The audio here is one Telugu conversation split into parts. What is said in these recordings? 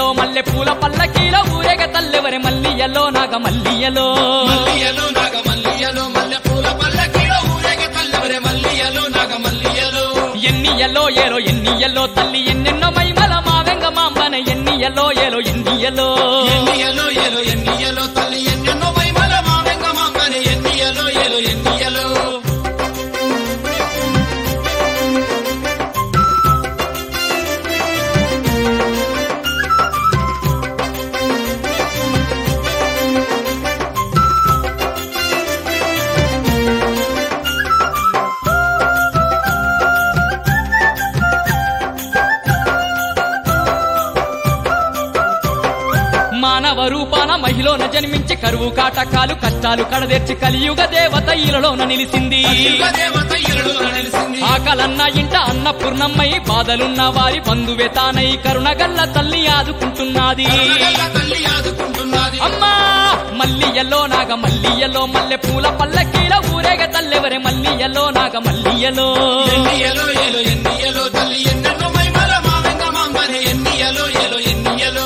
మల్లె పూల పల్లకీలో ఊరేగ తల్లెవరే మల్లియలో నాగ మల్లియలో మల్లియలో నాగ మల్లియలో మల్లె పూల పల్లకిలో ఊరేగ తల్లెవరే మల్లియలో నాగ మల్లియలో ఎన్నియలో ఏలో ఎన్నియలో తల్లి ఎన్నెన్నో మైమల మా వెంగ మాంబన ఎన్నియలో ఏలో ఎన్నియలో ఎన్నియలో ఏలో ఎన్నియలో తల్లి ఎన్నెన్నో వైమల మా వెంగ మామని ఎన్నియలో ఏలో ఎన్నియలో మానవ రూపాన మహిళన జన్మించి కరువు కాటకాలు కష్టాలు కడదెర్చి కలియుగ దేవత ఈలలోన నిలిసింది యుగ దేవత ఇరుడు నిలిసింది ఆకలన్న ఇంట అన్నపూర్ణమ్మై బాధలున్న వారి బంధువే తానై కరుణగల్ల తల్లి ఆదుకుంటున్నది కరుణగల్ల తల్లి ఆదుకుంటున్నది అమ్మా మల్లియలో నాగ మల్లియలో మల్లె పూల పల్లకీల ఊరేగ తల్లెవరే మల్లియలో నాగ మల్లియలో ఎన్నియలో ఏలో ఎన్నియలో తల్లి ఎన్నెన్నో వైమల మా వెంగ మామని ఎన్నియలో ఏలో ఎన్నియలో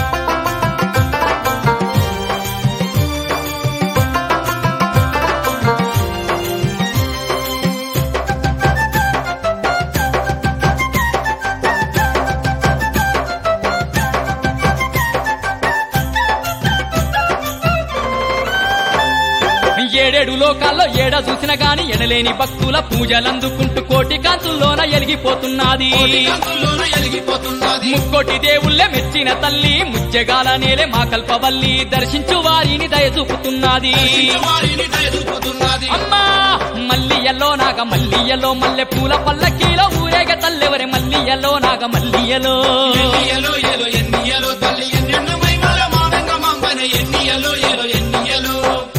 ఏడేడు లోకాల్లో ఏడ చూసిన గాని ఎనలేని భక్తుల పూజలందుకుంటూ కోటి కాంతుల్లోన ఎలిగిపోతున్నది కోటికాంతుల్లోన ఎలిగిపోతున్నది ముక్కోటి దేవుళ్ళే మెచ్చిన తల్లి ముచ్చగాల నేలే మా కల్పవల్లి దర్శించు వారిని దయ చూపుతున్నది వారిని దయచూపుతున్నది అమ్మా మల్లియలో నాగ మల్లియలో మల్లె పూల పల్లకీలో ఊరేగ తల్లెవరే మల్లియలో నాగ మల్లియలో ఎన్నియలో ఏలో ఎన్నియలో తల్లి ఎన్నెన్నో వైమల మా వెంగ మామని ఎన్నియలో ఏలో ఎన్నియలో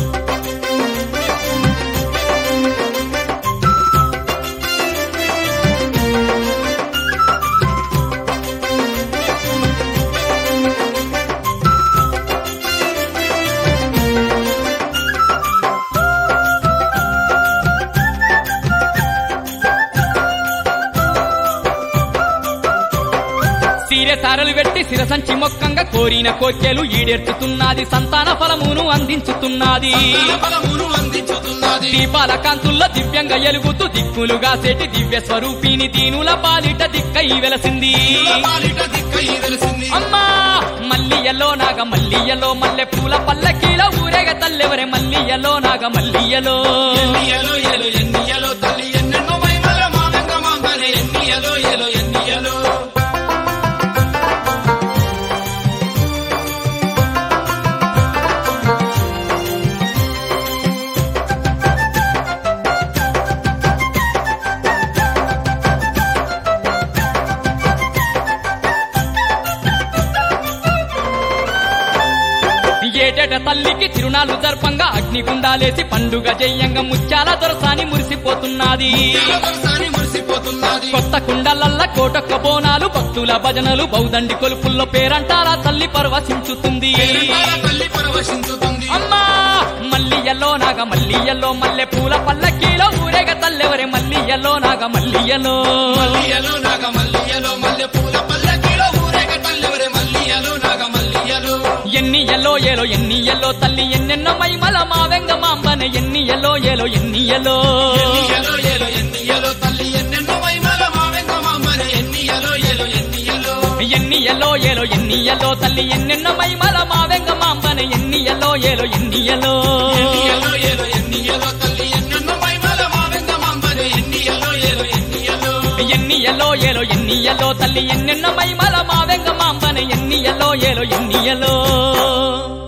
సీరె సారలు పెట్టి శిరసంచి మొక్కంగా కోరిన కోర్కెలు ఈడెర్చుతున్నది సంతాన ఫలమును అందించుతున్నది తన బలమును అందించుతున్నది దీపాల కాంతుల్లో దివ్యంగా ఎలుగుతూ దిక్కులుగా సెటి దివ్య స్వరూపిణి దీనుల పాలిట దిక్కై వెలసింది పాలిట దిక్కై వెలిసింది అమ్మా మల్లియలో నాగ మల్లియలో మల్లె పూల పల్లకీల ఊరేగ తల్లెవరే మల్లియలో నాగ మల్లియలో ఎన్నియలో ఏలో ఎన్నియలో తల్లి ఎన్నెన్నో వైమల మా వెంగ మామని ఎన్నియలో ఏలో ఎన్నియలో ఏటేట తల్లికి తిరునాళ్ళు దర్పంగా అగ్నిగుండాలేసి పండుగ జయ్యంగా ముత్యాల దొరసాని మురిసిపోతున్నది జలదర్శాన్ని మురిసిపోతున్నది కొత్త కుండలల్ల కోటొక్క బోనాలు భక్తుల భజనలు బౌదండి కొలుపుల్లో పేరంటారా తల్లి పరవశించుతుంది పేరంటాల తల్లి పరవశించుతుంది అమ్మా మల్లియలో నాగ మల్లియలో మల్లె పూల పల్లకీలో ఊరేగ తల్లెవరే మల్లియలో నాగ మల్లియలో మల్లియలో నాగ మల్లియలో మల్లె పూల పల్లకిలో ఊరేగ తల్లెవరే మల్లియలో నాగ మల్లియలో ఎన్నియలో ఏలో ఎన్నియలో తల్లి ఎన్నెన్నో మైమల మా వెంగ మాంబన ఎన్నియలో ఏలో ఎన్నియలో ఎన్నియలో ఏలో ఎన్నియలో తల్లి ఎన్నెన్నో వైమల మా వెంగ మామని ఎన్నియలో ఏలో ఎన్నియలో ఎన్నియలో ఏలో ఎన్నియలో తల్లి ఎన్నెన్నో మైమల మా వెంగ మాంబన ఎన్నియలో ఏలో ఎన్నియలో ఎన్నియలో ఏలో ఎన్నియలో తల్లి ఎన్నెన్నో వైమల మా వెంగ మామని ఎన్నియలో ఏలో ఎన్నియలో ఎన్నియలో ఏలో ఎన్నియలో తల్లి ఎన్నెన్నో మైమల మా వెంగ మాంబన ఎన్నియలో ఏలో ఎన్నియలో